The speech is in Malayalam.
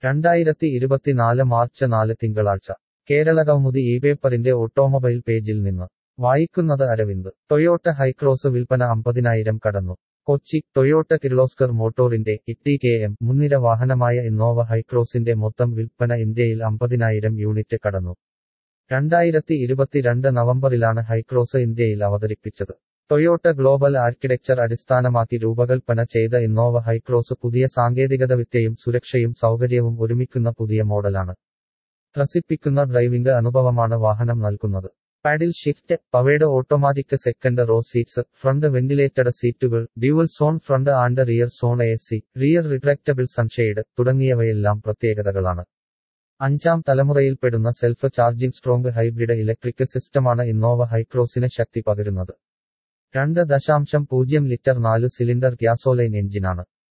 രണ്ടായിരത്തി ഇരുപത്തിനാല് മാർച്ച് നാല് തിങ്കളാഴ്ച കേരള കൗമുദി ഈ പേപ്പറിന്റെ ഓട്ടോമൊബൈൽ പേജിൽ നിന്ന് വായിക്കുന്നത് അരവിന്ദ് ടൊയോട്ട ഹൈക്രോസ് വിൽപ്പന അമ്പതിനായിരം കടന്നു കൊച്ചി ടൊയോട്ട കിർലോസ്കർ മോട്ടോറിന്റെ ഇട്ടി കെ എം മുൻനിര വാഹനമായ ഇന്നോവ ഹൈക്രോസിന്റെ മൊത്തം വിൽപ്പന ഇന്ത്യയിൽ അമ്പതിനായിരം യൂണിറ്റ് കടന്നു രണ്ടായിരത്തി ഇരുപത്തിരണ്ട് നവംബറിലാണ് ഹൈക്രോസ് ഇന്ത്യയിൽ അവതരിപ്പിച്ചത് ടൊയോട്ട ഗ്ലോബൽ ആർക്കിടെക്ചർ അടിസ്ഥാനമാക്കി രൂപകൽപ്പന ചെയ്ത ഇന്നോവ ഹൈക്രോസ് പുതിയ സാങ്കേതികതവിദ്യയും സുരക്ഷയും സൗകര്യവും ഒരുമിക്കുന്ന പുതിയ മോഡലാണ് ത്രസിപ്പിക്കുന്ന ഡ്രൈവിംഗ് അനുഭവമാണ് വാഹനം നൽകുന്നത് paddle shift powered automatic second row seats front ventilated സീറ്റുകൾ dual zone front and rear zone A C rear retractable sunshade തുടങ്ങിയവയെല്ലാം പ്രത്യേകതകളാണ് അഞ്ചാം തലമുറയിൽപ്പെടുന്ന self charging strong hybrid electric സിസ്റ്റമാണ് ഇന്നോവ ഹൈക്രോസിന് ശക്തി പകരുന്നത് രണ്ട് ദശാംശം പൂജ്യം ലിറ്റർ നാലു സിലിണ്ടർ ഗ്യാസോലൈൻ എഞ്ചിനാണ്